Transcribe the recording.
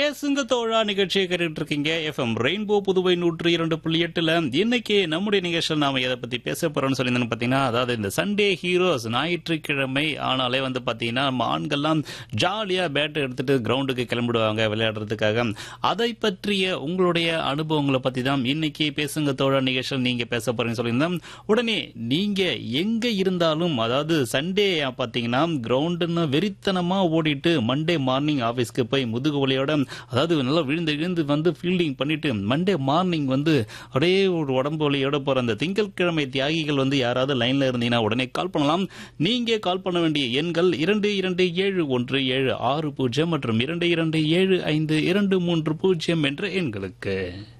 பேசுங்க தோழா நிகழ்ச்சியை கேட்டுட்டு இருக்கீங்க எஃப்எம் ரெயின்போ புதுவை நூற்றி இரண்டு புள்ளி எட்டுல இன்னைக்கு நம்முடைய நிகழ்ச்சியில் நாம எதை பத்தி பேச போறோம்னு சொல்லியிருந்தோம் பாத்தீங்கன்னா அதாவது இந்த சண்டே ஹீரோஸ் ஞாயிற்றுக்கிழமை ஆனாலே வந்து பாத்தீங்கன்னா நம்ம ஆண்கள்லாம் ஜாலியா பேட் எடுத்துட்டு கிரவுண்டுக்கு கிளம்பிடுவாங்க விளையாடுறதுக்காக அதை பற்றிய உங்களுடைய அனுபவங்களை பத்தி தான் இன்னைக்கு பேசுங்க தோழா நிகழ்ச்சியில் நீங்க பேச போறீங்கன்னு சொல்லியிருந்தோம் உடனே நீங்க எங்க இருந்தாலும் அதாவது சண்டே பாத்தீங்கன்னா கிரவுண்டுன்னு வெறித்தனமா ஓடிட்டு மண்டே மார்னிங் ஆபீஸ்க்கு போய் முதுகு வலியோட அதாவது நல்லா விழுந்து விழுந்து வந்து ஃபீல்டிங் பண்ணிட்டு மண்டே மார்னிங் வந்து அப்படியே ஒரு உடம்பு வலியோட போற அந்த திங்கட்கிழமை தியாகிகள் வந்து யாராவது லைன்ல இருந்தீங்கன்னா உடனே கால் பண்ணலாம் நீங்க கால் பண்ண வேண்டிய எண்கள் இரண்டு இரண்டு ஏழு ஒன்று ஏழு ஆறு பூஜ்ஜியம் மற்றும் இரண்டு இரண்டு ஏழு ஐந்து இரண்டு மூன்று பூஜ்ஜியம் என்ற எண்களுக்கு